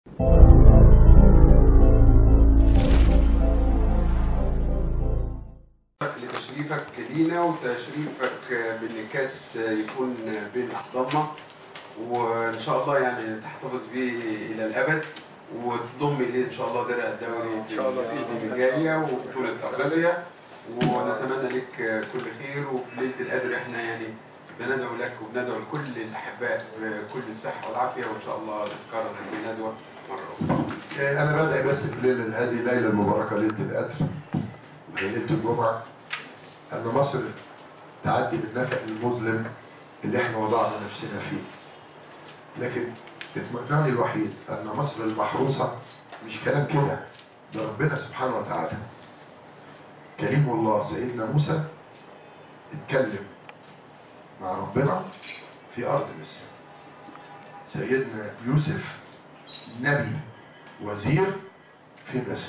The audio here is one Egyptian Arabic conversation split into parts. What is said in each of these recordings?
لتشريفك لينا وتشريفك بان الكاس يكون بين ضمه وان شاء الله يعني تحتفظ به الى الابد وتضم اليه ان شاء الله درع الدوري إن شاء الله بإذن في الله. الجاليه وبطوله افريقيا ونتمنى لك كل خير وفي ليله القدر احنا يعني بندعو لك وبندعو لكل الاحباء بكل الصحه والعافيه وان شاء الله تتكرر هذه الندوه مره اخرى. أنا بدعي بس في ليلة هذه الليلة المباركة ليلة القدر وهي ليلة الجمعة أن مصر تعدي بالنفق المظلم اللي احنا وضعنا نفسنا فيه. لكن اطمئناني الوحيد أن مصر المحروسة مش كلام كده ده ربنا سبحانه وتعالى. كريم الله سيدنا موسى اتكلم مع ربنا في أرض مصر. سيدنا يوسف نبي وزير في مصر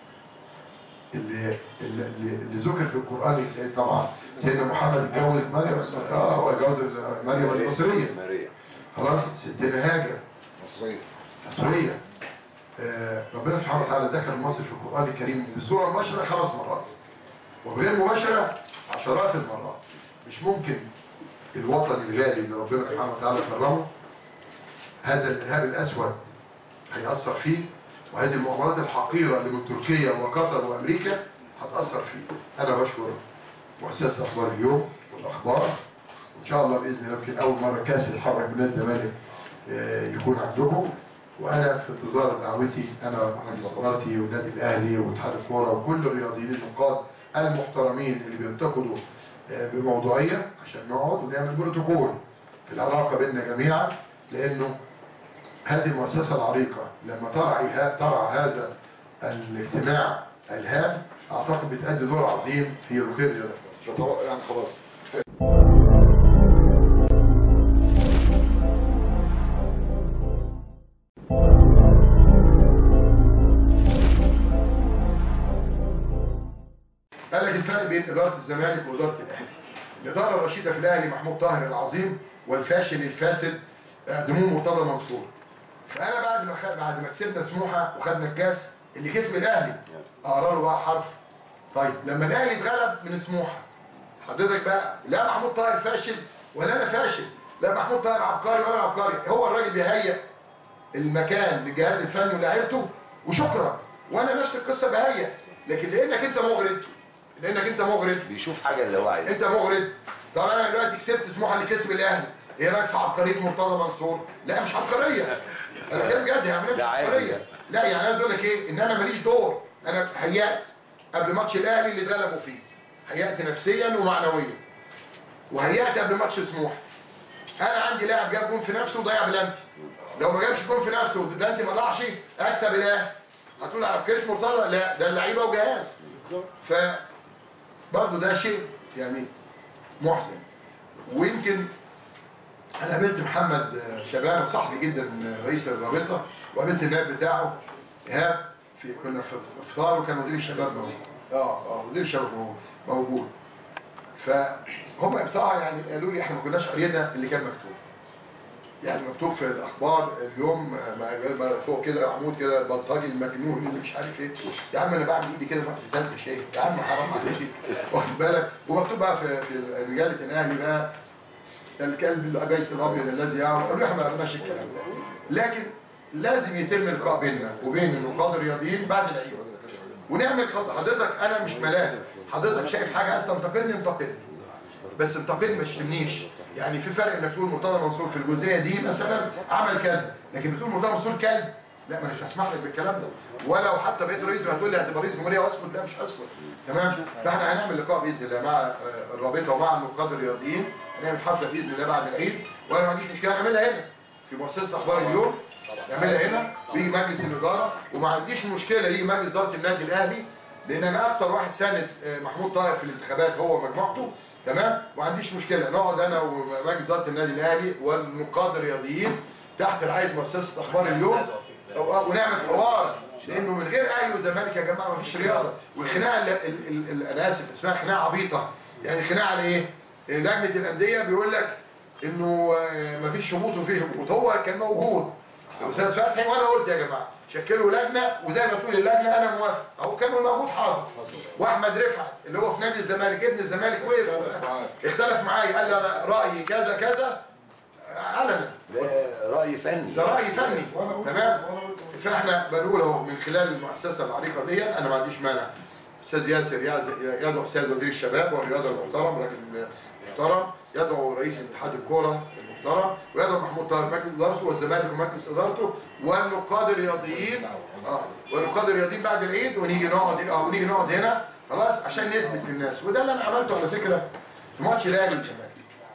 اللي اللي, اللي ذكر في القران سيد طبعا سيدنا محمد اتجوز مريم اه هو اتجوز مريم المصريه ماريا خلاص ستنا هاجر مصرية مصريه آه ربنا سبحانه وتعالى ذكر مصر في القران الكريم بصوره مباشره خمس مرات وغير مباشره عشرات المرات مش ممكن الوطن الغالي اللي ربنا سبحانه وتعالى كرمه هذا الارهاب الاسود هيأثر فيه وهذه المؤامرات الحقيرة اللي من تركيا وقطر وأمريكا هتأثر فيه أنا بشكر مؤسسة أخبار اليوم والأخبار وإن شاء الله بإذن الله يمكن أول مرة كاس يتحرك من نادي الزمالك آه، يكون عندكم وأنا في انتظار دعوتي أنا ومجلس إدارتي والنادي الأهلي واتحاد الكورة وكل الرياضيين النقاد المحترمين اللي بينتقدوا آه، بموضوعية عشان نقعد ونعمل بروتوكول في العلاقة بيننا جميعا لأنه هذه المؤسسة العريقة لما ترعى ها- ترعى هذا الاجتماع الهام أعتقد بتأدي دور عظيم في ركين الرياضة في مصر. تطو- يعني خلاص قال لك الفرق بين إدارة الزمالك وإدارة الأهلي. الإدارة الرشيدة في الأهلي محمود طاهر العظيم والفاشل الفاسد آه، دموم مرتضى منصور. فأنا بعد ما خد بعد ما كسبنا سموحة وخدنا الكاس اللي كسب الأهلي أقرا له بقى حرف. طيب لما الأهلي اتغلب من سموحة حضرتك بقى لا محمود طاهر فاشل ولا أنا فاشل. لا محمود طاهر عبقري ولا أنا عبقري، هو الراجل بيهيئ المكان للجهاز الفني ولاعيبته وشكرا وانا نفس القصه بهيئ لكن لانك انت مغرض لانك انت مغرض بيشوف حاجة اللي هو عايزها انت مغرض طب انا دلوقتي كسبت سموحه اللي كسب الاهلي ايه رايك في عبقريه مرتضى منصور؟ لا مش عبقريه انا كده بجد يعني مش ده عادي عبقريه يعني. لا يعني عايز اقول لك ايه ان انا ماليش دور انا هيأت قبل ماتش الاهلي اللي اتغلبوا فيه هيأت نفسيا ومعنويا وهيأت قبل ماتش سموحه انا عندي لاعب جاب جون في نفسه وضيع بلانتي لو ما جابش جون في نفسه والبلانتي ما ضاعش اكسب الاهلي هتقول على عبقريه مرتضى لا ده اللعيبه وجهاز ف برضه ده شيء يعني محزن ويمكن انا قابلت محمد شبانه صاحبي جدا رئيس الرابطه وقابلت النائب بتاعه ايهاب في كنا في في افطار وكان وزير الشباب موجود اه اه وزير الشباب موجود- موجود فهم بصراحه يعني قالوا لي احنا ما كناش قرينا اللي كان مكتوب يعني مكتوب في الاخبار اليوم ما- ما فوق كده عمود كده البلطجي المجنون اللي مش عارف ايه يا عم انا بعمل ايدي كده ما بتتهزش ايه يا عم حرام عليك واخد بالك ومكتوب بقى في في رجاله الاهلي بقى الكلب الابيت الابيض الذي يعمل قالوا لي احنا ما قريناش الكلام ده لكن لازم يتم لقاء بيننا وبين النقاد الرياضيين بعد العيد ونعمل خط حضرتك انا مش ملاك حضرتك شايف حاجه عايز تنتقدني انتقدني بس انتقدني ما تشتمنيش يعني في فرق انك تقول مرتضى منصور في الجزئيه دي مثلا عمل كذا لكن بتقول مرتضى منصور كلب لا ما انا مش هسمح لك بالكلام ده ولو حتى بقيت رئيس هتقول لي هتبقى رئيس جمهوريه واسكت لا مش هسكت تمام فاحنا هنعمل لقاء باذن الله مع آه، الرابطه ومع النقاد الرياضيين هنعمل حفله باذن الله بعد العيد وانا ما عنديش مشكله نعملها هنا في مؤسسه اخبار اليوم نعملها هنا ويجي مجلس الاداره وما عنديش مشكله يجي مجلس اداره النادي الاهلي لان انا اكتر واحد ساند آه، محمود طاهر في الانتخابات هو ومجموعته تمام ما عنديش مشكله نقعد انا ومجلس اداره النادي الاهلي والنقاد الرياضيين تحت رعايه مؤسسه اخبار اليوم أو- ونعمل حوار لانه من غير اهلي وزمالك يا جماعه ما فيش رياضه والخناقه ال- ال- ال- ال- انا اسف اسمها خناقه عبيطه يعني خناقه على ايه؟ لجنه الانديه بيقول لك انه آه، ما فيش هبوط وفيه هبوط هو كان موجود استاذ فتحي وانا قلت يا جماعه شكلوا لجنه وزي ما تقول اللجنه انا موافق اهو كان موجود حاضر واحمد رفعت اللي هو في نادي الزمالك ابن الزمالك وقف اختلف معايا قال لي انا رايي كذا كذا علنا ده رأي فني ده راي فني تمام فاحنا بنقول اهو من خلال المؤسسه العريقه دي انا ما عنديش مانع استاذ ياسر يعز- يدعو سيد وزير الشباب والرياضه المحترم راجل محترم يدعو رئيس اتحاد الكوره المحترم ويدعو محمود طاهر مجلس ادارته والزمالك ومجلس ادارته والنقاد الرياضيين اه والنقاد الرياضيين بعد العيد ونيجي نقعد اه ونيجي نقعد هنا خلاص عشان نثبت للناس وده اللي انا عملته على فكره في ماتش الاهلي والزمالك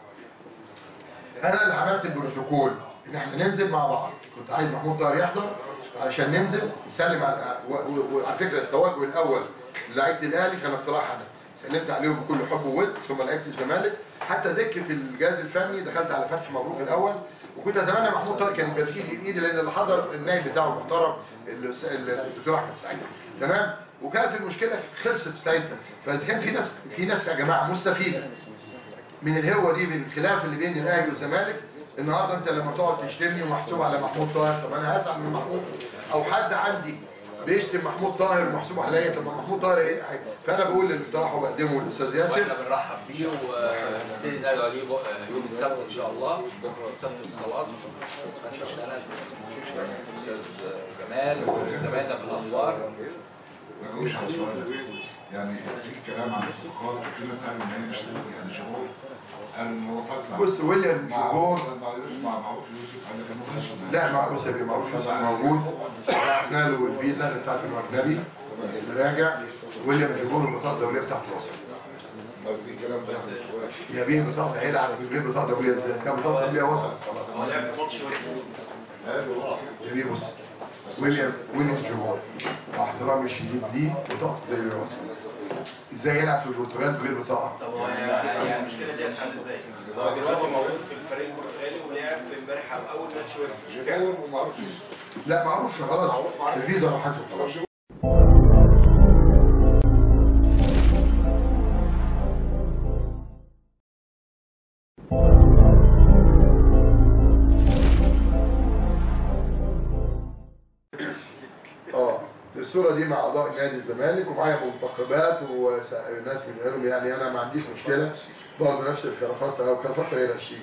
انا اللي عملت البروتوكول ان احنا ننزل مع بعض كنت عايز محمود طاهر يحضر عشان ننزل نسلم على و- و- وعلى فكره التوجه الاول لعيبه الاهلي كان اقتراح انا سلمت عليهم بكل حب وود ثم لعيبه الزمالك حتى دكه الجهاز الفني دخلت على فتحي مبروك الاول وكنت اتمنى محمود طاهر كان يبقى في ايدي ايدي لان اللي حضر النائب بتاعه المحترم الأس- الدكتور احمد سعيد تمام وكانت المشكله خلصت في ساعتها فاذا كان في ناس في ناس يا جماعه مستفيده من الهوه دي من الخلاف اللي بين الاهلي والزمالك النهارده انت لما تقعد تشتمني ومحسوب على محمود طاهر طب انا هزعل من محمود او حد عندي بيشتم محمود طاهر ومحسوب عليا طب ما محمود طاهر ايه فانا بقول اللي اقترحه بقدمه للاستاذ ياسر واحنا بنرحب بيه ونبتدي ندعو عليه بق- يوم السبت ان شاء الله بكره السبت اتصالات استاذ فتحي سند استاذ جمال زمايلنا في الاخبار ما جاوبش على سؤال يعني في كلام عن الصفقات وفي ناس قالوا ان هي مش يعني شغل قالوا ان هو فاتسع بص ويليام مع جوجور مع يوسف مع معروف يوسف قال لك انه ماشي لا مع بص يا بيه معروف يوسف موجود بعتنا له الفيزا انت عارف انه اجنبي راجع ويليام جوجور البطاقه الدوليه بتاعته وصلت طب في كلام بس سؤال يا بيه البطاقه هيلعب من غير بطاقه دوليه ازاي؟ إذا كان بطاقه دوليه وصلت خلاص قالوا اه يا بيه بص ويليام ويليام جوجور مع احترامي الشديد ليه بطاقه الدوليه وصلت ازاي يلعب في البرتغال بغير بطاقه؟ طب هو يعني المشكله دي هتحل ازاي؟ هو دلوقتي موجود في الفريق البرتغالي ولعب امبارح او اول ماتش وقف جبور ومعروف يوسف لا معروف خلاص الفيزا راحت له خلاص اه الصورة دي مع أعضاء نادي الزمالك ومعايا منتخبات وناس من غيرهم يعني أنا ما عنديش مشكلة برضه نفس الكرافات أو كرافات غير الشيء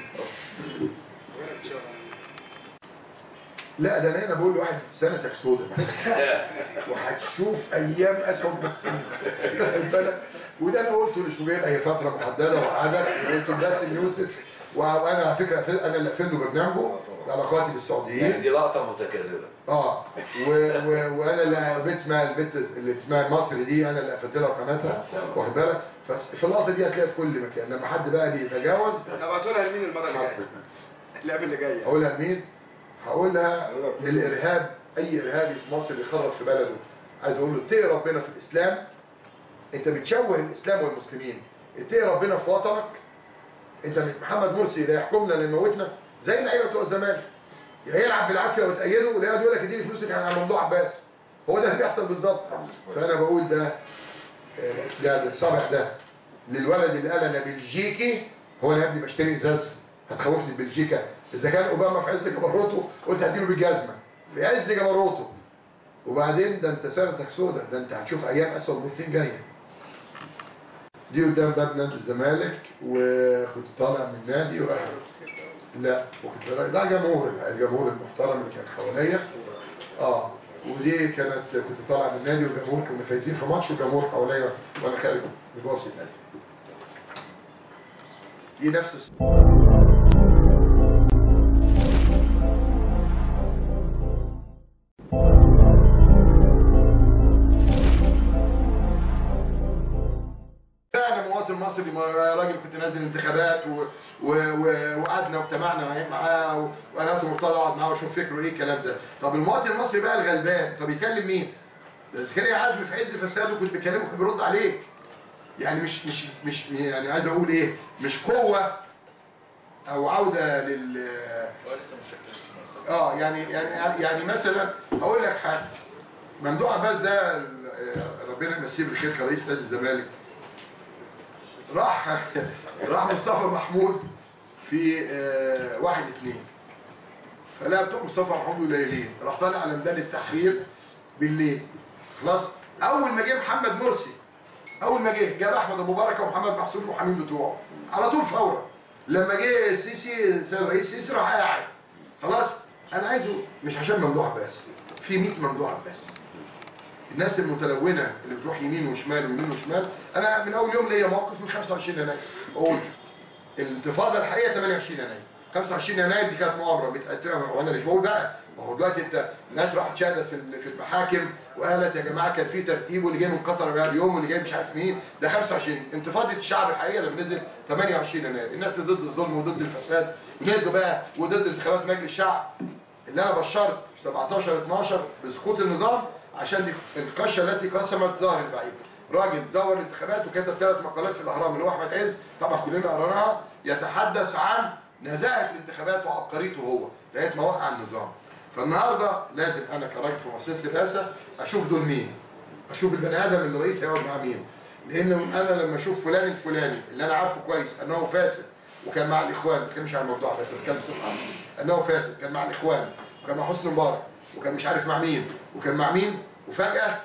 لا ده انا هنا بقول لواحد سنتك سودة مثلا وهتشوف ايام اسود بكتير واخد بالك؟ وده انا قلته لشوبير هي فتره محدده وقعدت قلت لباسم يوسف وانا على فكره انا اللي قفلت له برنامجه علاقاتي يعني بالسعوديين دي لقطة متكررة اه و... و... وانا اللي البنت اسمها البنت اللي اسمها مصر دي انا اللي قفلت لها قناتها واخد بالك ففي اللقطه دي هتلاقيها في كل مكان لما حد بقى بيتجاوز ابعتوا لها لمين المره اللي جايه؟ اللعبه اللي جايه هقولها لمين؟ هقولها للارهاب اي ارهابي في مصر بيخرب في بلده عايز اقول له اتقي ربنا في الاسلام انت بتشوه الاسلام والمسلمين اتقي ربنا في وطنك انت مش محمد مرسي لا يحكمنا لا يموتنا زي اللعيبه بتوع زمان يا يلعب بالعافيه وتأيده ولا يقعد يقول لك اديني فلوسك على موضوع عباس هو ده اللي بيحصل بالظبط فانا بقول ده آه، ده الصبح ده للولد اللي قال انا بلجيكي هو انا يا ابني بشتري ازاز هتخوفني بلجيكا اذا كان اوباما في عز جبروته قلت هديله بالجزمه في عز جبروته وبعدين ده انت سنتك سودا ده انت هتشوف ايام اسود موتين جايه دي قدام باب نادي الزمالك وكنت طالع من النادي ورايح لا وكنت رايح ده جمهور الجمهور المحترم اللي كان حواليا اه ودي كانت كنت طالع من النادي والجمهور كنا فايزين في ماتش والجمهور حواليا وانا خارج من جوه النادي دي نفس الصورة. انا مواطن مصري ما- راجل كنت نازل انتخابات و... و... و... وقعدنا واجتمعنا معاه و- وقالت مرتضى اقعد معاه واشوف فكره ايه الكلام ده طب المواطن المصري بقى الغلبان طب يكلم مين؟ ده زكريا عزمي في عز فساده كنت بكلمه كان بيرد عليك يعني مش مش مش يعني عايز اقول ايه مش قوه او عوده لل هو لسه ما شكلش مؤسسه اه يعني يعني يعني مثلا اقول لك حاجه ممدوح عباس ده ال- ربنا يمسيه بالخير كرئيس نادي الزمالك راح راح مصطفى محمود في آه، واحد اتنين فلا بتوع مصطفى محمود قليلين راح طالع على ميدان التحرير بالليل خلاص اول ما جه محمد مرسي اول ما جه جاب احمد ابو بركه ومحمد محسون المحامين بتوعه على طول فورا لما جه السيسي سيد الرئيس السيسي راح قاعد خلاص انا عايزه مش عشان ممدوح عباس في 100 ممدوح عباس الناس المتلونه اللي بتروح يمين وشمال ويمين وشمال انا من اول يوم ليا موقف من 25 يناير اقول الانتفاضه الحقيقه 28 يناير 25 يناير دي كانت مؤامره بتأتي- وانا مش بقول بقى ما هو دلوقتي انت الناس راحت شهدت في ال- في المحاكم وقالت يا جماعه كان في ترتيب واللي جاي من قطر جاي اليوم واللي جاي مش عارف مين ده 25 انتفاضه الشعب الحقيقيه لما نزل 28 يناير الناس اللي ضد الظلم وضد الفساد ونزلوا بقى وضد انتخابات مجلس الشعب اللي انا بشرت في 17 12 بسقوط النظام عشان دي القشه التي قسمت ظهر البعيد راجل زور الانتخابات وكتب ثلاث مقالات في الاهرام اللي هو احمد عز طبعا كلنا قريناها يتحدث عن نزاهه الانتخابات وعبقريته هو لغايه ما وقع النظام فالنهارده لازم انا كراجل في مؤسسه الرئاسه اشوف دول مين اشوف البني ادم اللي الرئيس هيقعد مع مين لان انا لما اشوف فلان الفلاني اللي انا عارفه كويس انه فاسد وكان مع الاخوان ما بتكلمش عن الموضوع بس بتكلم بصفه عامه انه فاسد كان مع الاخوان وكان مع حسني مبارك وكان مش عارف مع مين وكان مع مين وفجاه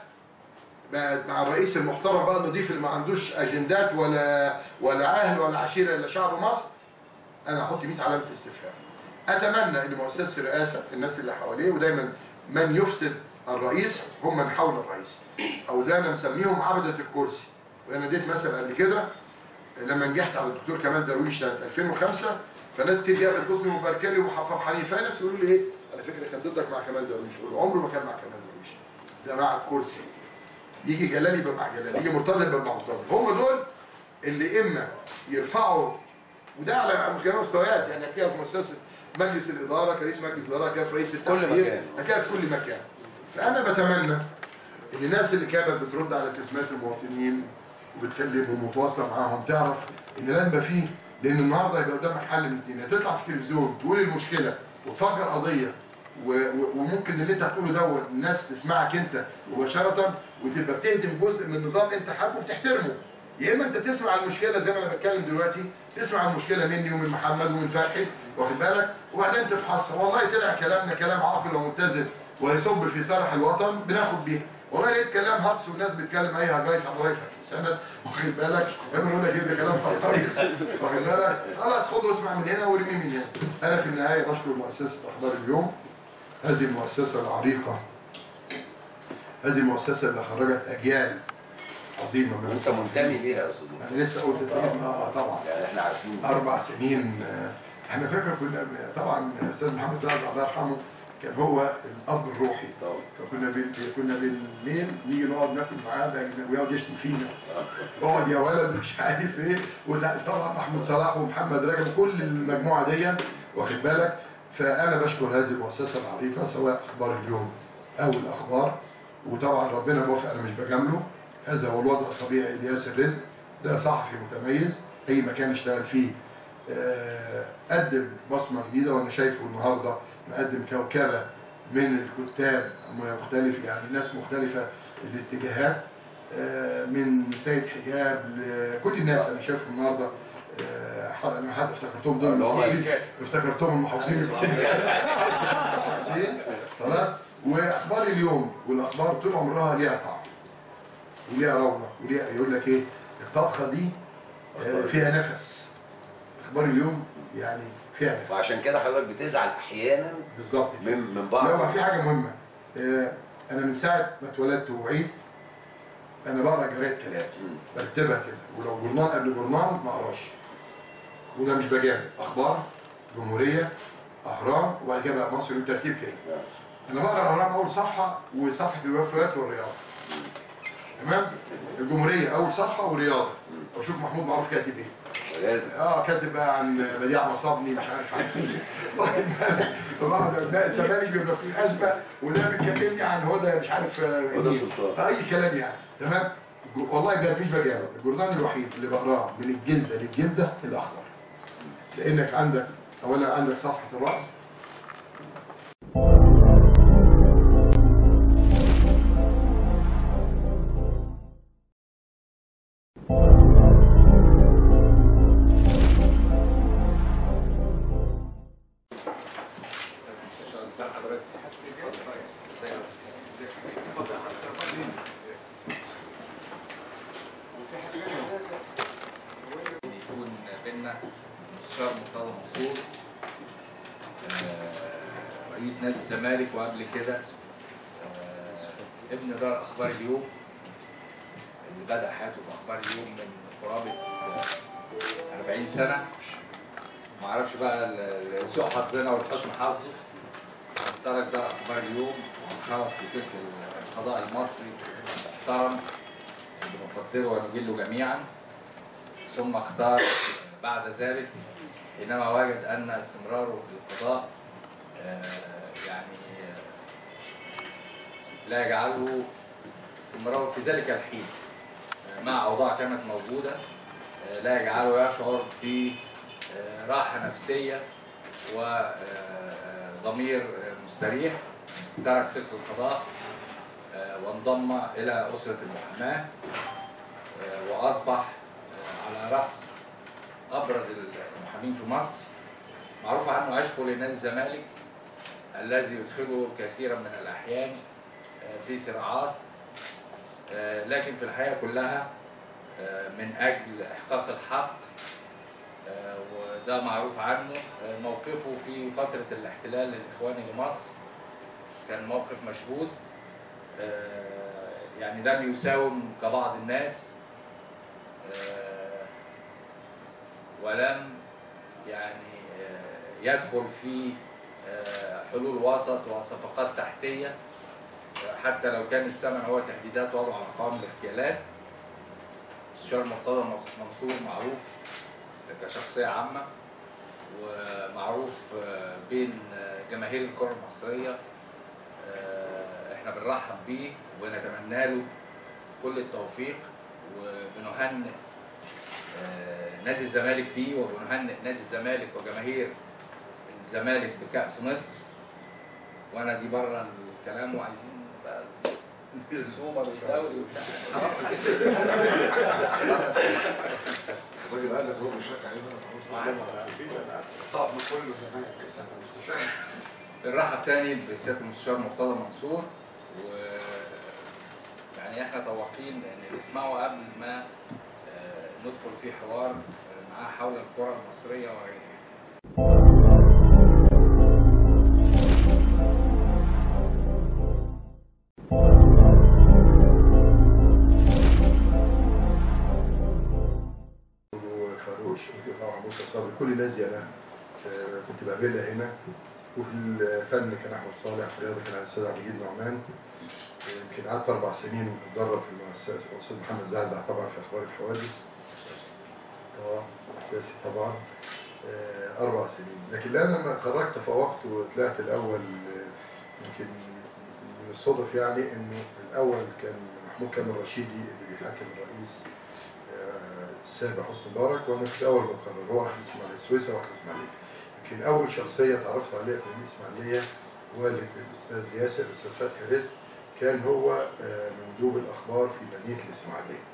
بقى مع الرئيس المحترم بقى النضيف اللي ما عندوش اجندات ولا ولا اهل ولا عشيره الا شعب مصر انا احط 100 علامه استفهام اتمنى ان مؤسسه الرئاسه الناس اللي حواليه ودايما من يفسد الرئيس هم من حول الرئيس او زي ما مسميهم عبده الكرسي وانا اديت مثل قبل كده لما نجحت على الدكتور كمال درويش سنه 2005 فناس كتير جابت حسني مباركلي وفرحانين فناس يقولوا لي ايه على فكره كان ضدك مع كمال درويش اقول له عمره ما كان مع كمال درويش ده مع الكرسي يجي جلال يبقى مع جلال يجي مرتضى يبقى مع مرتضى هم دول اللي اما يرفعوا وده على جميع المستويات يعني هتلاقيها في مؤسسه مجلس الاداره كرئيس مجلس الاداره هتلاقيها في رئيس التحرير مكان. هتلاقيها في كل مكان فانا بتمنى ان الناس اللي كانت بترد على تليفونات المواطنين وبتكلمهم وتواصل معاهم تعرف ان لازم يبقى فيه لان النهارده هيبقى قدامك حل من الاثنين يا تطلع في التلفزيون تقول المشكله وتفجر قضيه و- و- وممكن اللي انت هتقوله دوت الناس تسمعك انت مباشره وتبقى بتهدم جزء من النظام انت حابه وبتحترمه يا اما انت تسمع المشكله زي ما انا بتكلم دلوقتي تسمع المشكله مني ومن محمد ومن فتحي واخد بالك وبعدين تفحصها والله طلع كلامنا كلام عاقل ومتزن ويصب في صالح الوطن بناخد بيه والله لقيت كلام هجص والناس بتتكلم اي هجايس على رأي فتحي سند واخد بالك دايما يقول لك ايه ده كلام هجايس واخد بالك خلاص خد واسمع من هنا وارمي من هنا انا في النهايه بشكر مؤسسه اخبار اليوم هذه المؤسسه العريقه هذه المؤسسه اللي خرجت اجيال عظيمه من وانت منتمي ليها يا استاذ محمد. انا لسه قلت تقريبا اه طبعا يعني احنا عارفين اربع سنين آه، احنا فاكر كنا طبعا استاذ محمد سعد الله يرحمه كان هو الاب الروحي طبعا. فكنا بي... كنا بالليل نيجي نقعد ناكل معاه ده ويقعد يشتم فينا اقعد يا ولد مش عارف ايه وتعرف طبعا محمود صلاح ومحمد رجب كل المجموعه دي واخد بالك فانا بشكر هذه المؤسسه العريقه سواء اخبار اليوم او الاخبار وطبعا ربنا موافق انا مش بجامله هذا هو الوضع الطبيعي لياسر رزق ده صحفي متميز اي مكان اشتغل فيه آه، قدم بصمه جديده وانا شايفه النهارده مقدم كوكبه من الكتاب مختلف يعني ناس مختلفه الاتجاهات آه، من سيد حجاب لكل الناس انا شايفه النهارده آه، ح- انا حد افتكرتهم دول اللي هم المحافظين افتكرتهم المحافظين خلاص واخبار اليوم والاخبار طول عمرها ليها طعم وليها رونق وليها يقول لك ايه الطبخه دي آه، فيها نفس اخبار اليوم يعني فيها نفس فعشان كده حضرتك بتزعل احيانا بالظبط كده. من من لا هو بعض في حاجه مهمه آه، انا من ساعه ما اتولدت وعيت انا بقرا جرايد كلاتي برتبها كده ولو جورنال قبل جورنال ما اقراش وده مش بجامل اخبار جمهوريه اهرام وبعد كده بقى مصر بالترتيب كده انا بقرا الاهرام اول صفحه وصفحه الوفيات والرياضه تمام الجمهوريه اول صفحه والرياضه واشوف محمود معروف كاتب ايه لازم اه كاتب بقى عن بديع مصابني مش عارف عن ايه واخد بالك فبقعد ابناء الزمالك بيبقى في ازمه وده بيكلمني عن هدى مش عارف آه، هدى إيه. سلطان. آه، اي كلام يعني تمام جو- والله بجد مش بجامل الجورنال الوحيد اللي بقراه من الجلده للجلده الاخضر لانك عندك اولا عندك صفحه الرعب المستشار مرتضى منصور آه، رئيس نادي الزمالك وقبل كده آه، ابن دار اخبار اليوم اللي بدا حياته في اخبار اليوم من قرابه آه، 40 سنه ما اعرفش بقى ل- لسوء حظنا ولحسن حظه ترك دار اخبار اليوم وانخرط في سلك القضاء المصري محترم بنقدره ونجله جميعا ثم اختار بعد ذلك حينما وجد ان استمراره في القضاء آه، يعني آه، لا يجعله استمراره في ذلك الحين آه، مع اوضاع كانت موجوده آه، لا يجعله يشعر براحه نفسيه وضمير مستريح ترك سلك القضاء آه، وانضم الى اسره المحاماه آه، واصبح آه، على راس ابرز المحامين في مصر معروف عنه عشقه لنادي الزمالك الذي يدخله كثيرا من الاحيان آه، في صراعات آه، لكن في الحقيقه كلها آه، من اجل احقاق الحق آه، وده معروف عنه آه، موقفه في فتره الاحتلال الاخواني لمصر كان موقف مشهود آه، يعني لم يساوم كبعض الناس آه، ولم يعني آه، يدخل في آه، حلول وسط وصفقات تحتيه آه، حتى لو كان الثمن هو تهديدات وضع على قوام الاغتيالات مستشار مرتضى منصور معروف كشخصيه عامه ومعروف آه، بين آه، جماهير الكره المصريه آه، احنا بنرحب بيه ونتمنى له كل التوفيق وبنهنئ آه، نادي الزمالك بيه وبنهنئ نادي الزمالك وجماهير الزمالك بكأس مصر وانا دي بره الكلام وعايزين بقى السوبر والدوري وبتاع الراجل قال لك هو بيشجع علينا انا خلاص الطقم كله زمان لسه مستشار بنرحب تاني بسياده المستشار مرتضى منصور و يعني احنا طواقين ان نسمعه قبل ما آه، ندخل في حوار آه، معاه حول الكره المصريه وغيرها وفاروش طبعا موسى صابر كل الناس دي انا آه، كنت بقابلها هنا وفي الفن كان احمد صالح في الرياضه كان الاستاذ عبد المجيد نعمان آه، يمكن قعدت اربع سنين بتدرب في المؤسسه الاستاذ محمد زعزع طبعا في اخبار الحوادث اه اساسي طبعا آه، اربع سنين لكن لا لما اتخرجت فوقت وطلعت الاول آه، يمكن من الصدف يعني انه الاول كان محمود كامل رشيدي اللي بيحاكم الرئيس آه، السابع حسني مبارك وانا في الاول مقرر هو واحد اسمه علي سويسرا وواحد اسماعيليه يمكن اول شخصيه تعرفت عليها في مدينه اسماعيليه والد الاستاذ ياسر الاستاذ فتحي رزق كان هو آه، مندوب الاخبار في مدينه الاسماعيليه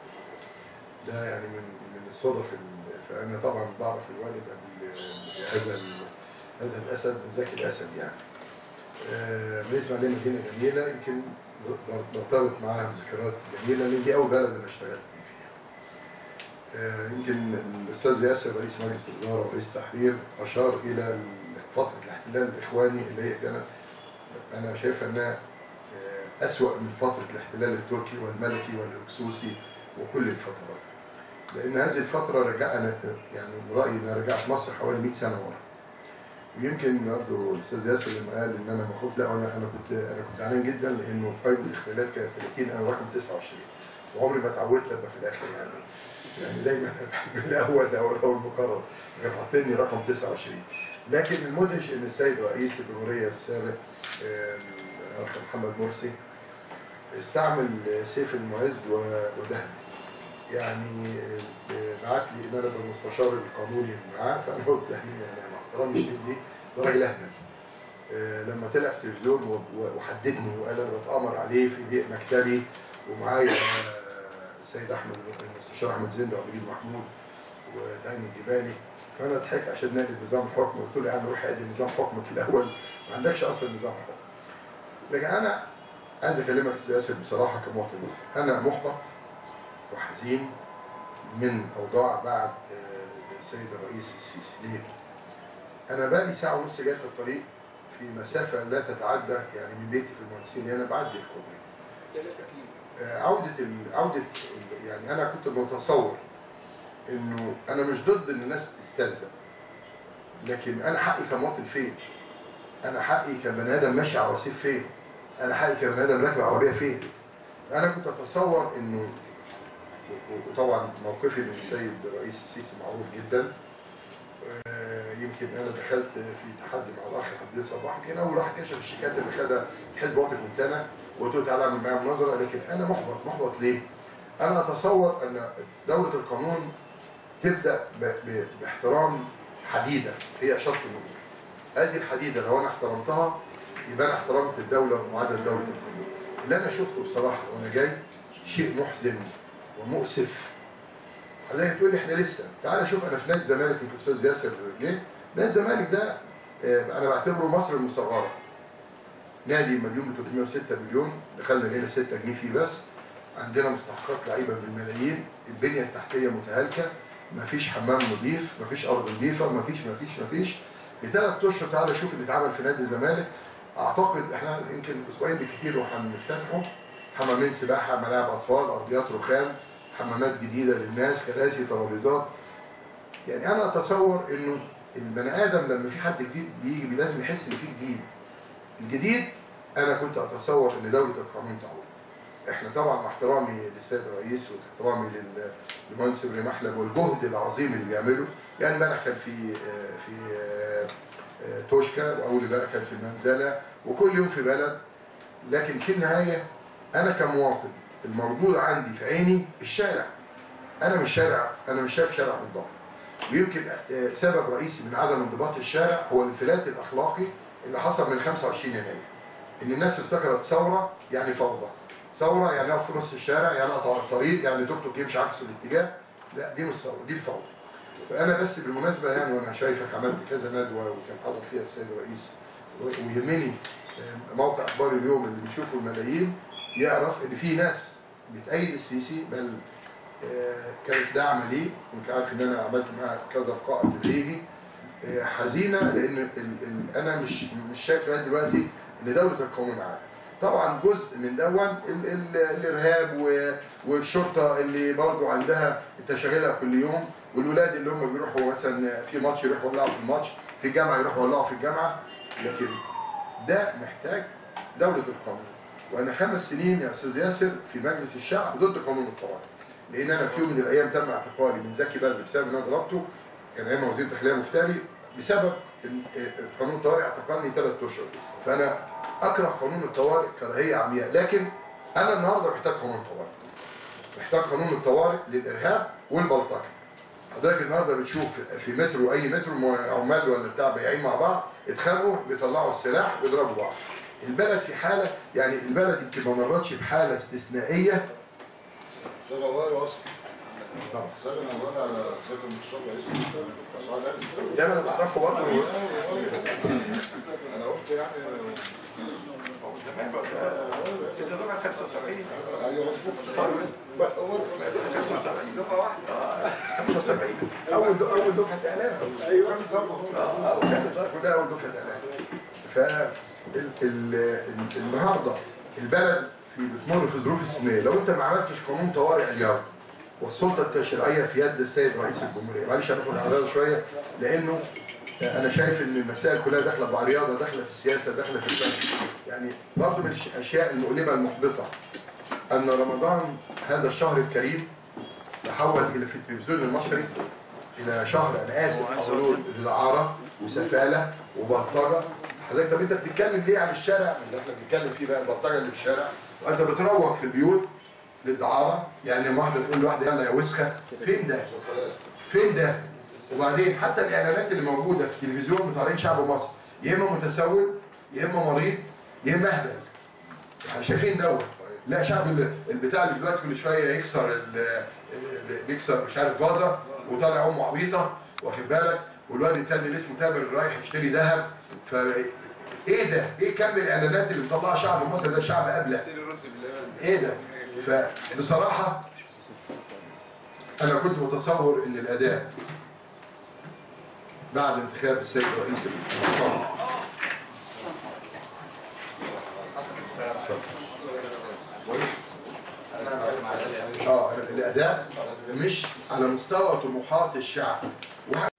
ده يعني من من الصدف ال- فانا طبعا بعرف الوالد قبل هذا ال- هذا الاسد من زكي الاسد يعني آه، مدينه الاسماعيليه مدينه جميله يمكن مرتبط معاها ذكريات جميله لان دي اول بلد انا اشتغلت فيها آه، يمكن الاستاذ ياسر رئيس مجلس الاداره ورئيس التحرير اشار الى فتره الاحتلال الاخواني اللي هي كانت انا شايفها انها آه، اسوا من فتره الاحتلال التركي والملكي والهكسوسي وكل الفترات لان هذه الفتره رجعنا يعني من رايي انها رجعت مصر حوالي 100 سنه ورا ويمكن برضه الاستاذ ياسر لما قال ان انا مخوف لا انا انا كنت انا كنت زعلان جدا لانه قيد الاختلال كانت 30 انا رقم 29 وعمري ما اتعودت ابقى في الاخر يعني يعني دايما من الاول او الاول مقرر كان حاطيني رقم 29 لكن المدهش ان السيد رئيس الجمهوريه السابق آه، الاخ محمد مرسي استعمل سيف المعز و- وذهب يعني آه، بعت لي ان انا ابقى المستشار القانوني معاه فانا قلت يعني يعني مع احترامي الشديد ليه ده راجل اهبل آه، لما طلع في التلفزيون و- و- وحددني وقال انا بتامر عليه في بيئه مكتبي ومعايا آه، السيد احمد المستشار احمد زند وعبد المجيد محمود وداني الجبالي فانا ضحكت عشان نادي نظام الحكم قلت له يعني روح ادي نظام حكمك الاول ما عندكش اصلا نظام حكم لكن انا عايز اكلمك استاذ ياسر بصراحه كمواطن مصري انا محبط وحزين من اوضاع بعد آه، السيد الرئيس السيسي ليه؟ انا بقالي ساعه ونص جاي في الطريق في مسافه لا تتعدى يعني من بيتي في المهندسين انا بعدي الكوبري آه، عودة ال... عودة ال... يعني أنا كنت متصور إنه أنا مش ضد إن الناس تستلزم لكن أنا حقي كمواطن فين؟ أنا حقي كبني آدم ماشي على رصيف فين؟ أنا حقي كبني آدم راكب عربية فين؟ أنا كنت أتصور إنه و- وطبعا موقفي من السيد الرئيس السيسي معروف جدا آه، يمكن انا دخلت في تحدي مع الاخ عبد صباح يمكن اول واحد كشف الشيكات اللي خدها حزب وطني ممتنع وقلت له تعالى اعمل معايا مناظره لكن انا محبط محبط ليه؟ انا اتصور ان دوله القانون تبدا ب- ب- باحترام حديده هي شرط النمو. هذه الحديده لو انا احترمتها يبقى انا احترمت الدوله وعدد دوله القانون. اللي انا شفته بصراحه وانا جاي شيء محزن ومؤسف حضرتك تقول لي احنا لسه تعالى شوف انا في نادي الزمالك يمكن الاستاذ ياسر جه نادي الزمالك ده آه، انا بعتبره مصر المصغره نادي مليون ب 306 مليون دخلنا هنا 6 جنيه فيه بس عندنا مستحقات لعيبه بالملايين البنيه التحتيه متهالكه مفيش حمام نظيف مفيش ارض نظيفه مفيش مفيش مفيش في ثلاث اشهر تعالى شوف اللي اتعمل في نادي الزمالك اعتقد احنا يمكن اسبوعين بالكثير وهنفتتحه حمامين سباحه ملاعب اطفال ارضيات رخام حمامات جديده للناس كراسي ترابيزات يعني انا اتصور انه البني ادم لما في حد جديد بيجي لازم يحس ان في جديد الجديد انا كنت اتصور ان دوله القانون تعود احنا طبعا مع احترامي للسيد الرئيس واحترامي لل- للمهندس ابراهيم محلب والجهد العظيم اللي بيعمله يعني امبارح كان في آه، في آه، آه، توشكا واول امبارح كان في المنزله وكل يوم في بلد لكن في النهايه انا كمواطن المردود عندي في عيني الشارع انا مش شارع انا مش شايف شارع منضبط ويمكن آه، سبب رئيسي من عدم انضباط الشارع هو الانفلات الاخلاقي اللي حصل من 25 يناير ان الناس افتكرت ثوره يعني فوضى ثوره يعني اقف في نص الشارع يعني اقطع الطريق يعني توك توك يمشي عكس الاتجاه لا دي مش ثوره دي الفوضى فانا بس بالمناسبه يعني وانا شايفك عملت كذا ندوه وكان حاضر فيها السيد الرئيس ويهمني آه، موقع اخبار اليوم اللي بيشوفه الملايين يعرف ان في ناس بتأيد السيسي بل آه، كانت داعمه ليه وانت عارف ان انا عملت معاه كذا لقاء تدريجي آه، حزينه لان ال ال انا مش مش شايف لغايه دلوقتي ان دوله القانون عادل طبعا جزء من دون ال ال الارهاب و- والشرطه اللي برضو عندها تشغيلها كل يوم والولاد اللي هم بيروحوا مثلا في ماتش يروحوا يولعوا في الماتش في الجامعه يروحوا يولعوا في الجامعه لكن ده محتاج دوله القانون وانا خمس سنين يا استاذ ياسر في مجلس الشعب ضد قانون الطوارئ لان انا في يوم من الايام تم اعتقالي من زكي بدر بسبب ان انا ضربته كان ايام وزير الداخليه مفتري بسبب إن- إن قانون الطوارئ اعتقلني ثلاث اشهر فانا اكره قانون الطوارئ كراهيه عمياء لكن انا النهارده محتاج قانون طوارئ محتاج قانون الطوارئ للارهاب والبلطجه حضرتك النهارده بتشوف في مترو اي مترو مو- عمال ولا بتاع بياعين مع بعض اتخانقوا بيطلعوا السلاح ويضربوا بعض البلد في حاله يعني البلد يمكن ما مرتش بحاله استثنائيه استاذ غوال وصل طبعا استاذ غوال على سياده المستشار رئيس الفصائل الاسلاميه ده انا بعرفه برضه انا قلت يعني زمان بقى انت دفعه 75 ايوه مظبوط هو 75 دفعه واحده 75 اول اول دفعه اعلام ايوه اه وكانت كلها اول دفعه اعلام ف ال- ال- ال- النهارده البلد في بتمر في ظروف استثنائيه لو انت ما عملتش قانون طوارئ اليوم والسلطه التشريعيه في يد السيد رئيس الجمهوريه معلش هناخد على ده شويه لانه انا شايف ان المسائل كلها داخله مع رياضه داخله في السياسه داخله في الفن يعني برضه من الاشياء المؤلمه المحبطه ان رمضان هذا الشهر الكريم تحول الى في التلفزيون المصري الى شهر انا اسف اقول للعاره وسفاله وبلطجه حضرتك طب انت بتتكلم ليه عن الشارع اللي احنا بنتكلم فيه بقى البلطجه اللي في الشارع وانت بتروج في البيوت للدعاره يعني لما واحده تقول لواحده يلا يا وسخه فين ده؟ فين ده؟ وبعدين حتى الاعلانات اللي موجوده في التلفزيون مطالعين شعب مصر يا اما متسول يا اما مريض يا اما اهبل احنا شايفين دوت لا شعب ال- البتاع اللي دلوقتي كل شويه يكسر ال- ال- بيكسر مش عارف فازه وطالع امه عبيطه واخد بالك والواد التاني اللي اسمه تامر رايح يشتري ذهب ف ايه ده؟ ايه كم الاعلانات اللي مطلعها شعب مصر ده شعب ابله ايه ده؟ فبصراحه انا كنت متصور ان الاداء بعد انتخاب السيد رئيس الوزراء اه الاداء مش على مستوى طموحات الشعب وح-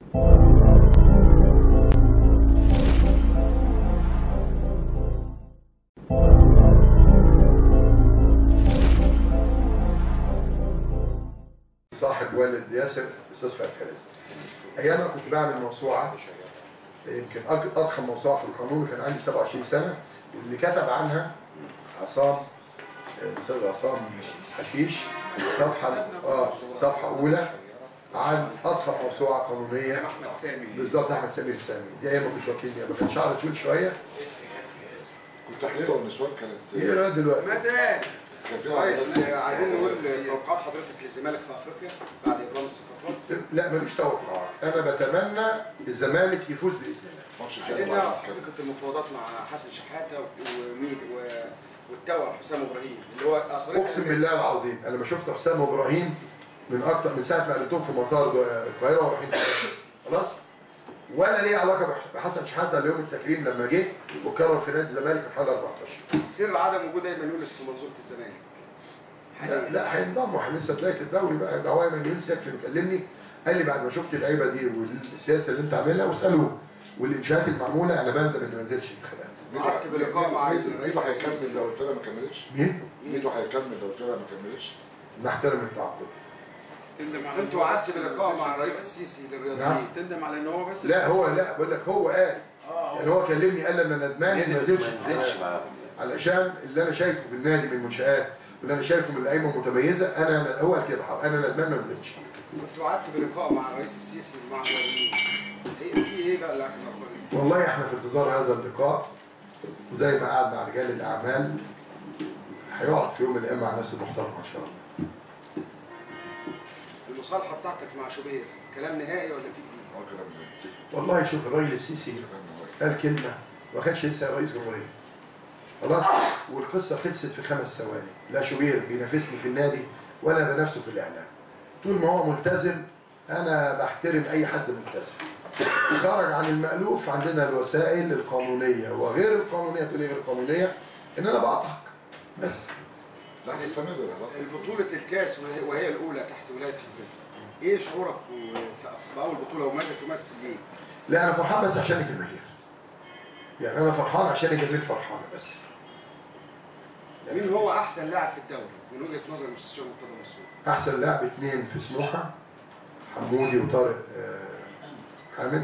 صاحب والد ياسر استاذ فؤاد كريز ايامها كنت بعمل موسوعه يمكن أك- اضخم موسوعه في القانون كان عندي 27 سنه واللي كتب عنها عصام الاستاذ عصام حشيش صفحه اه صفحه اولى عن اضخم موسوعه قانونيه احمد سامي بالظبط احمد سمير سامي دي ايام ما كنت وكيل نيابه كان شعري طويل شويه كنت حلوه والنسوان كانت ايه لغايه دلوقتي ما زال كان في كويس عرضات- آه، عايزين نقول توقعات حضرتك للزمالك في افريقيا بعد ابرام الصفقات لا مفيش توقعات انا بتمنى الزمالك يفوز باذن الله الماتش الجاي عايزين بعد نعرف كده. حقيقه المفاوضات مع حسن شحاته ومين و- والتوأم حسام ابراهيم اللي هو اصريح اقسم بالله العظيم انا ما شفت حسام ابراهيم من اكتر من ساعه ما قابلتهم في مطار القاهره ورايحين خلاص ولا ليه علاقه بح- بحسن شحاته اليوم التكريم لما جه وكرر في نادي الزمالك في حاجه 14 سر عدم وجود ايمن يونس في منظومه الزمالك لا لا هينضموا احنا لسه بدايه الدوري بقى ده هو ايمن يونس يكفي يكلمني قال لي بعد ما شفت اللعيبه دي والسياسه اللي انت عاملها واسالوه والانشاءات المعموله انا بندم اني ما نزلتش انتخابات ميدو قعدت بلقاء مع ميدو- الرئيس ميدو السيسي. هيكمل لو الفرقه ما كملتش مين؟ ميدو هيكمل لو الفرقه ما كملتش نحترم التعاقد تندم على انت إن هو وعدت بس- بلقاء مع الرئيس السيسي للرياضيين تندم على ان هو بس لا هو لا بقول لك هو قال اه يعني هو كلمني قال لي انا ندمان إني ما ما نزلتش نزلش معاهم علشان اللي انا شايفه في النادي من منشآت واللي انا شايفه من لعيبه متميزه انا هو قال كده انا ندمان ما نزلتش كنت وعدت بلقاء مع الرئيس السيسي مع الرياضيين ايه في ايه بقى اللي اخر الاخبار دي؟ والله احنا في انتظار هذا اللقاء وزي ما قعد مع رجال الاعمال هيقعد في يوم من الايام مع الناس المحترمه ان شاء الله المصالحه بتاعتك مع شوبير كلام نهائي ولا في جديد؟ هو كلام زي- والله شوف الراجل السيسي كلام نهائي. قال كلمه ما كانش لسه رئيس جمهوريه خلاص والقصه خلصت في خمس ثواني لا شوبير بينافسني في النادي ولا بنافسه في الاعلام طول ما هو ملتزم انا بحترم اي حد ملتزم خرج عن المألوف عندنا الوسائل القانونيه وغير القانونيه تقول ايه غير القانونيه ان انا بقطعك بس لا هتستمر العلاقه بطولة الكاس وهي- وهي الأولى تحت ولاية حضرتك. إيه شعورك و- في- بأول بطولة وماذا تمثل ليه؟ لا انا فرحان بس عشان الجماهير يعني انا فرحان عشان الجماهير فرحانه بس مين هو أحسن لاعب في الدوري من وجهة نظر المستشار مرتضى منصور؟ احسن لاعب اثنين في سموحه حمودي وطارق آه، حامد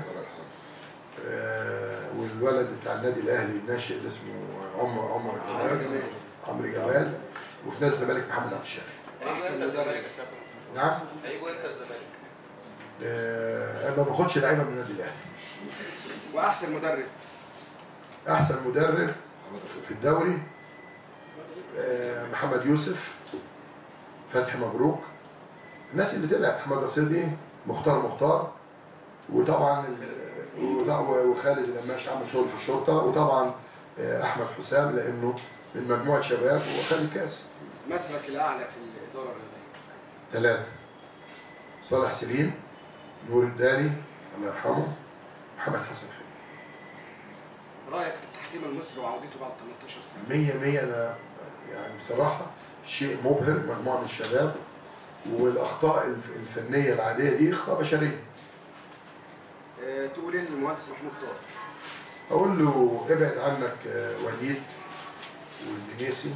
آه، والولد بتاع النادي الاهلي الناشئ اللي اسمه عمر عمر جمال عمرو جمال وفي نادي الزمالك محمد عبد الشافي أحسن مدرب نعم هيجوا امتى الزمالك؟ آه، انا ما باخدش لعيبه من النادي الاهلي وأحسن مدرب احسن مدرب في الدوري آه، محمد يوسف فتحي مبروك الناس اللي طلعت احمد رصيدي مختار مختار وطبعا ال- وط- وخالد القماش عمل شغل في الشرطه وطبعا آه، احمد حسام لانه من مجموعه شباب وخد الكاس مثلك الأعلى في الإدارة الرياضية. ثلاثه صالح سليم نور الداني الله يرحمه محمد حسن حلمي رأيك في التحكيم المصري وعودته بعد 18 سنة؟ مية مية أنا يعني بصراحة شيء مبهر مجموعة من الشباب والأخطاء الف- الفنية العادية دي أخطاء بشرية آه، تقول إيه للمهندس محمود طارق؟ أقول له ابعد عنك آه، وليد والدنيسي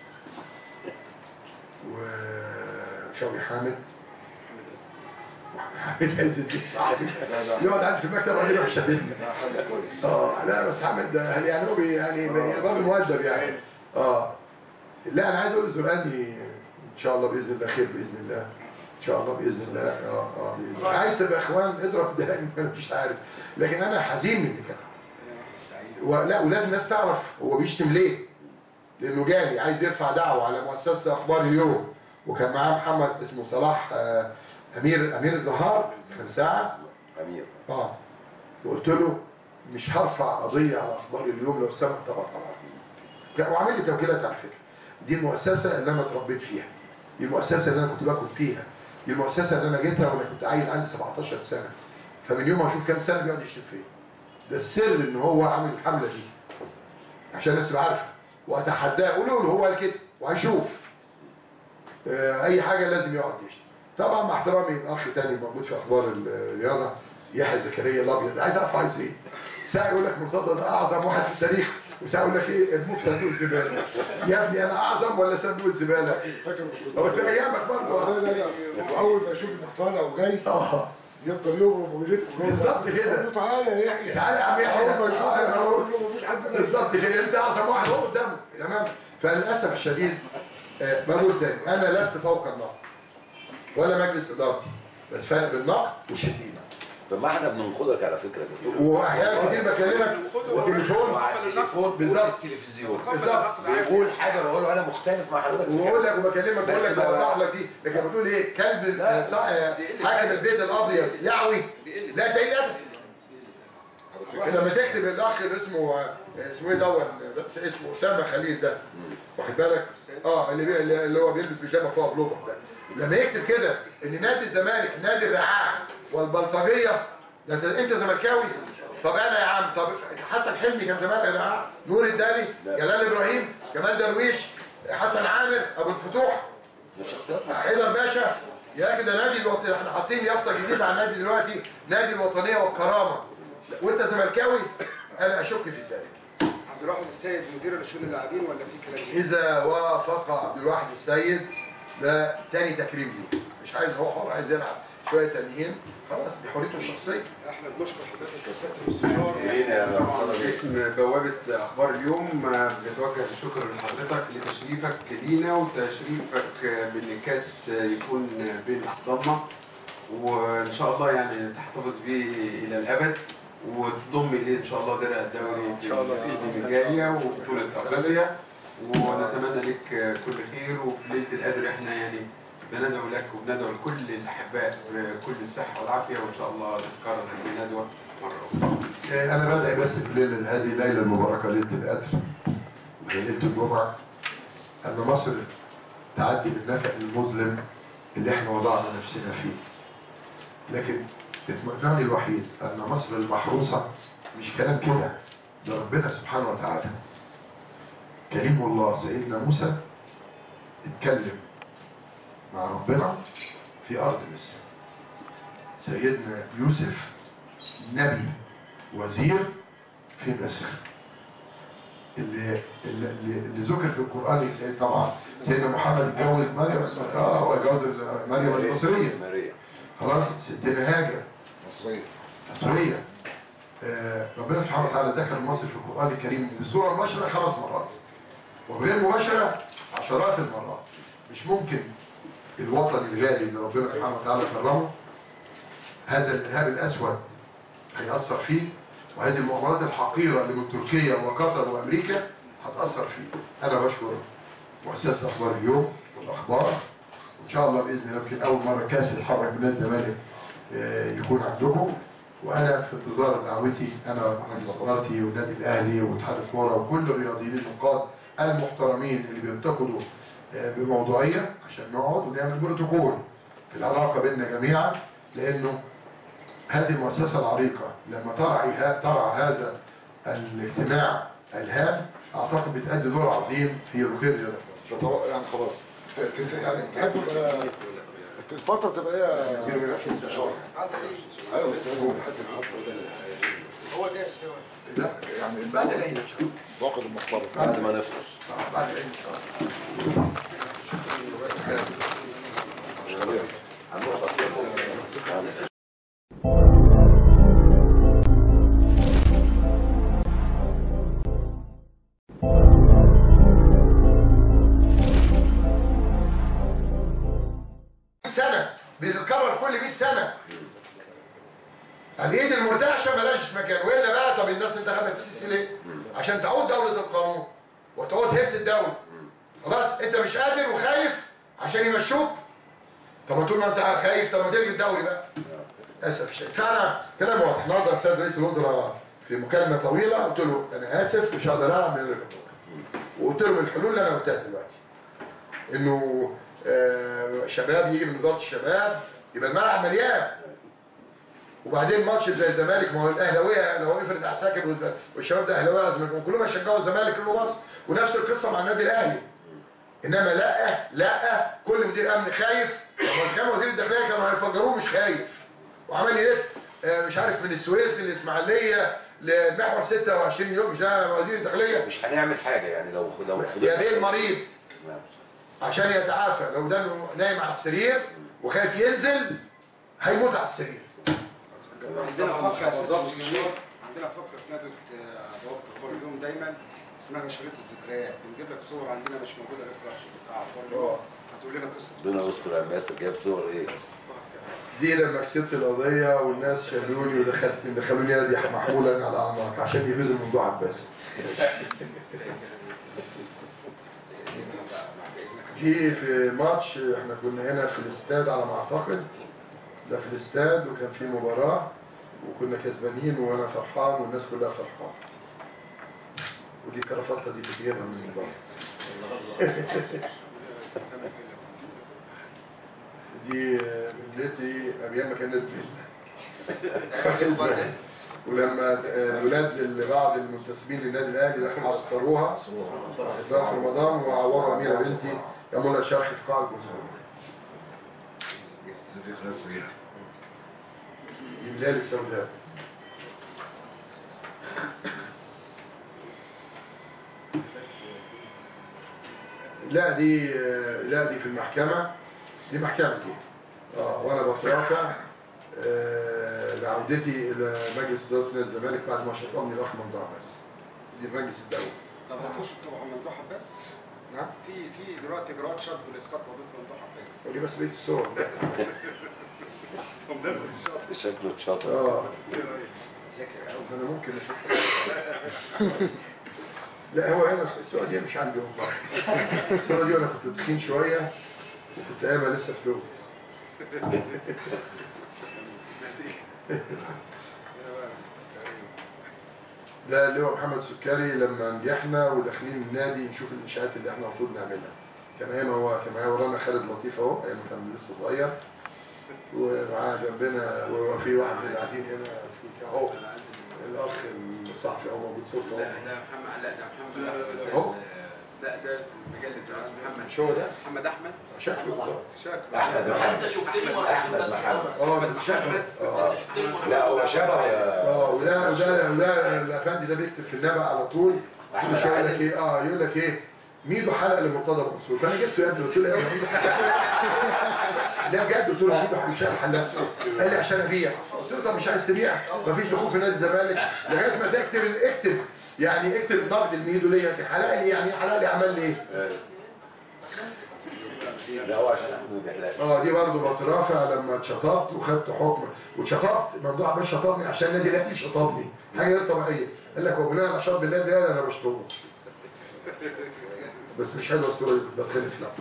وشوقي حامد حامد عز الدين صعب لا لا يقعد قاعد في المكتب وبعدين يروح شددني لا حاجه كويس اه لا بس حامد ده يعني هو بي يعني راجل مؤدب يعني اه لا انا عايز اقول لزرقاني ان شاء الله باذن الله خير باذن الله ان شاء الله باذن الله اه اه بإذن الله. عايز تبقى اخوان اضرب ده انا مش عارف لكن انا حزين من اللي كتب آه، سعيد. ولا ولازم الناس تعرف هو بيشتم ليه لانه جالي عايز يرفع دعوه على مؤسسه اخبار اليوم وكان معاه محمد اسمه صلاح آه، امير امير الزهار كان ساعه امير اه وقلت له مش هرفع قضيه على اخبار اليوم لو السماء طبقت على الارض لا، وعامل لي توكيلات على فكره دي المؤسسه اللي انا اتربيت فيها دي المؤسسه اللي انا كنت باكل فيها دي المؤسسه اللي انا جيتها وانا كنت عيل عندي 17 سنه فمن يوم ما اشوف كام سنه بيقعد يشتم فيا ده السر ان هو عامل الحمله دي عشان الناس تبقى عارفه واتحداه قولوا له هو قال كده وهنشوف آه، اي حاجه لازم يقعد يشتم طبعا مع احترامي الاخ تاني موجود في اخبار الرياضه يحيى زكريا الابيض عايز اعرف عايز ايه ساعه يقول لك مرتضى ده اعظم واحد في التاريخ وساعه يقول لك ايه ارموه في صندوق الزباله يا ابني انا اعظم ولا صندوق الزباله فاكر هو في ايامك برضه لا لا لا واول ما يشوف انك طالع وجاي اه يفضل يضرب ويلف جوه. بالظبط كده. يقول له تعالى يا يحيى تعالى يا عم يحيى. اول ما يشوف آه، يقول له مفيش حد زيك. بالظبط كده انت اعظم واحد هو قدامه تمام فللاسف الشديد آه، بقول تاني انا لست فوق النقد ولا مجلس ادارتي بس فرق بين النقد والشتيمه طب ما احنا بننقدك على فكره يا دكتور واحيانا كتير بكلمك وتليفون وعلى التليفون بالظبط. بالظبط التلفزيون بالظبط بيقول حاجه بقول له انا مختلف مع حضرتك في وبقول كده. لك وبكلمك بقول بس لك بقى- بوضح لك دي لكن بتقول ايه كلب آه، صح- آه، حاكم البيت الابيض يعوي لا تقيل ادب لما تكتب الاخ اللي اسمه آه، اسمه ايه دون بس اسمه اسامه خليل ده واخد بالك اه اللي بي... اللي هو بيلبس بيجامه فوق بلوفر ده لما يكتب كده ان نادي الزمالك نادي الرعاع والبلطجيه ده انت انت زملكاوي طب انا يا عم طب حسن حلمي كان زمالك رعاع نور الدالي جلال ابراهيم كمال درويش حسن عامر ابو الفتوح الشخصيات حيدر باشا يا اخي ده نادي الوط... احنا حاطين يافطه جديده على النادي دلوقتي نادي الوطنيه والكرامه وانت زملكاوي انا اشك في ذلك عبد الواحد السيد مدير لشؤون اللاعبين ولا في كلام تاني؟ اذا وافق عبد الواحد السيد ده تاني تكريم ليه مش عايز هو حر عايز يلعب شويه تانيين خلاص دي حريته الشخصيه احنا بنشكر حضرتك يا سياده المستشار مين يا محمد اسم بوابة أخبار اليوم آه، بنتوجه بالشكر لحضرتك لتشريفك لينا وتشريفك آه، بأن الكاس آه، يكون آه، بين ضمة وإن شاء الله يعني تحتفظ به إلى الأبد وتضم إليه إن شاء الله درع الدوري إن شاء الله بإذن السيزون الله. الجاية وبطولة أفريقيا ونتمنى لك آه، كل خير وفي ليلة القدر إحنا يعني بندعو لك وبندعو لكل الأحباء بكل الصحة والعافية وإن شاء الله تتكرر هذه الندوة مرة أخرى. آه، انا بدعي بس في ليله هذه الليله المباركه ليله القدر وهي ليله الجمعه ان مصر تعدي بالنفق المظلم اللي احنا وضعنا نفسنا فيه لكن اطمئناني الوحيد ان مصر المحروسه مش كلام كده ده ربنا سبحانه وتعالى كريم الله سيدنا موسى اتكلم مع ربنا في ارض مصر سيدنا يوسف نبي وزير في مصر اللي اللي, اللي ذكر في القران سيد طبعا سيدنا محمد اتجوز مريم اه هو اتجوز مريم المصريه ماريا خلاص ستنا هاجر مصرية مصريه آه ربنا سبحانه وتعالى ذكر مصر في القران الكريم بصوره مباشره خمس مرات وغير مباشره عشرات المرات مش ممكن الوطن الغالي اللي ربنا سبحانه وتعالى كرمه هذا الارهاب الاسود هيأثر فيه وهذه المؤامرات الحقيرة اللي من تركيا وقطر وأمريكا هتأثر فيه أنا بشكر مؤسسة أخبار اليوم والأخبار وإن شاء الله بإذن الله يمكن أول مرة كاس يتحرك من نادي الزمالك آه، يكون عندكم وأنا في انتظار دعوتي أنا ومجلس إدارتي والنادي الأهلي واتحاد الكورة وكل الرياضيين النقاد المحترمين اللي بينتقدوا آه، بموضوعية عشان نقعد ونعمل بروتوكول في العلاقة بيننا جميعا لأنه هذه المؤسسة العريقة لما ترعي ها- ترعى هذا الاجتماع الهام أعتقد بتأدي دور عظيم في ركين الرياضة في مصر. تتو- يعني خلاص ت- ت- يعني تحب يبقى الفترة تبقى ايه شهر ايوه بس لازم حد الفترة ده هو جاهز كده لا يعني بعد العيد إن شاء الله باقي المقبرة بعد ما نفطر آه، بعد العيد إن شاء الله هنروح تطلع سنة بيتكرر كل 100 سنة الإيد المرتعشة ملاش مكان وإلا بقى طب الناس انتخبت السيسي ليه؟ عشان تعود دولة القانون وتعود هيبة الدولة خلاص أنت مش قادر وخايف عشان يمشوك طب ما طول ما أنت خايف طب ما تلغي الدوري بقى اسف شيء فانا كلام واضح النهارده السيد رئيس الوزراء في مكالمه طويله قلت له انا اسف مش هقدر العب من غير الجمهور وقلت له من الحلول اللي انا قلتها دلوقتي انه آه، شباب يجي من وزاره الشباب يبقى الملعب مليان وبعدين ماتش زي الزمالك ما هو الاهلاويه لو افرض عساكر والشباب ده اهلاويه لازم يكونوا كلهم يشجعوا الزمالك لانه مصر ونفس القصه مع النادي الاهلي انما لا لا كل مدير امن خايف لما كان وزير الداخليه كانوا هيفجروه مش خايف وعمال يلف آه، مش عارف من السويس للاسماعيليه لمحور 26 يوم مش ده وزير الداخليه مش هنعمل حاجه يعني لو لو يا بيه المريض عشان يتعافى لو ده نايم على السرير وخايف ينزل هيموت على السرير عندنا فقره يا سيدي المستشار عندنا فقره في ندوه آه، بوابه اخبار اليوم دايما اسمها شريط الذكريات بنجيب لك صور عندنا مش موجوده غير في الارشيف بتاع اخبار اليوم هتقول لنا قصه ربنا يستر يا ماستر جايب صور ايه دي لما كسبت القضيه والناس شالوني ودخلت دخلوني نادي محمولا على اعناق عشان يفوزوا الموضوع عباس جه في ماتش احنا كنا هنا في الاستاد على ما اعتقد ده في الاستاد وكان في مباراه وكنا كسبانين وانا فرحان والناس كلها فرحان ودي كرافته دي بتجيبها من الموبايل دي فيلتي ايام ما كانت فيلا ولما الولاد اللي بعض المنتسبين للنادي الاهلي دخلوا عصروها ده في رمضان وعوروا اميره بنتي يعملوا لها شرخ في قاع الجمهور دي بلال السوداء لا دي لا دي في المحكمة دي محكمة دي اه وانا بترافع آه لعودتي الى مجلس اداره نادي الزمالك بعد ما شطبني الاخ ممدوح عباس دي في مجلس الدوله طب هتخش بتوع ممدوح عباس نعم في في دلوقتي اجراءات شد والاسقاط ضد ممدوح عباس ودي بس بقيه الصور بمناسبه الشد شكله شاطر اه ايه رايك؟ انا ممكن اشوفها لا هو هنا الصوره دي مش عندي والله الصوره دي وانا كنت تخين شويه وكنت ايامها لسه في توب ده اللي هو محمد سكري لما نجحنا وداخلين النادي نشوف الانشاءات اللي احنا المفروض نعملها كان ايام هو كان معايا ورانا خالد لطيف اهو ايام كان لسه صغير ومعاه جنبنا وفي واحد من اللي قاعدين هنا في اهو الاخ الصحفي اهو موجود صوته لا اهو ده محمد لا ده محمد أهو. لا ده في مجلة زمان محمد مش هو ده محمد احمد شكله بالظبط شكله احمد محمد انت شفتني مرتين بس محمد. اه بس شكله اه انت شفتني مرتين لا هو شبه اه وده وده وده الافندي ده بيكتب في النبأ على طول كل أحمد شويه يقول لك علي. ايه اه يقول لك ايه ميدو حلق لمرتضى منصور فانا جبته يا ابني قلت له يا ابني ميدو حلق لا بجد قلت له ميدو حلق حلق قال لي عشان ابيع قلت له طب مش عايز تبيع مفيش دخول في نادي الزمالك لغايه ما تكتب اكتب يعني اكتب نقد الميدو ليا لكن حلق لي يعني إيه؟ حلق لي عمل لي ايه لا هو عشان احمد بيحلق اه دي برضه بترافع لما اتشطبت وخدت حكم واتشطبت ممدوح عباس شطبني عشان النادي الاهلي شطبني حاجه غير طبيعيه قال لك وبناء على شطب النادي الاهلي انا بشطبه بس مش حلوه الصوره دي بتخلف لا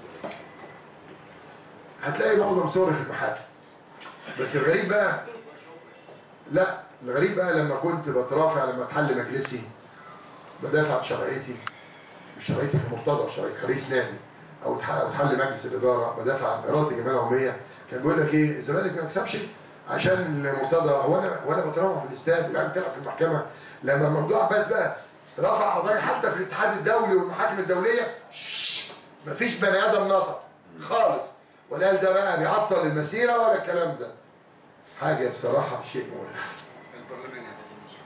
هتلاقي معظم صوري في المحاكم بس الغريب بقى لا الغريب بقى لما كنت بترافع لما اتحل مجلسي بدافع عن شرعيتي مش شرعيتي كمرتضى شرعيتي كرئيس نادي او اتح- أو اتحل مجلس الاداره بدافع عن ارادتي الجمعيه العموميه كان بيقول لك ايه الزمالك ما يكسبش عشان مرتضى هو انا وانا بترافع في الاستاد والعيال بتلعب في المحكمه لما ممدوح عباس بقى رفع قضايا حتى في الاتحاد الدولي والمحاكم الدوليه مفيش بني ادم نطق خالص ولا قال ده بقى بيعطل المسيره ولا الكلام ده حاجه بصراحه شيء مقرف البرلمان يا سيدي المستشار.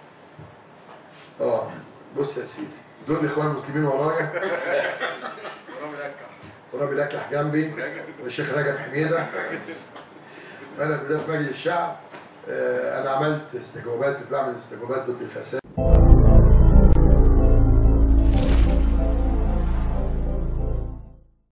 اه بص يا سيدي دول الاخوان المسلمين ورايا رامي الأكح. ورامي الاكح جنبي والشيخ رجب حميده انا ده في مجلس الشعب آه، انا عملت استجوابات كنت بعمل استجوابات ضد الفساد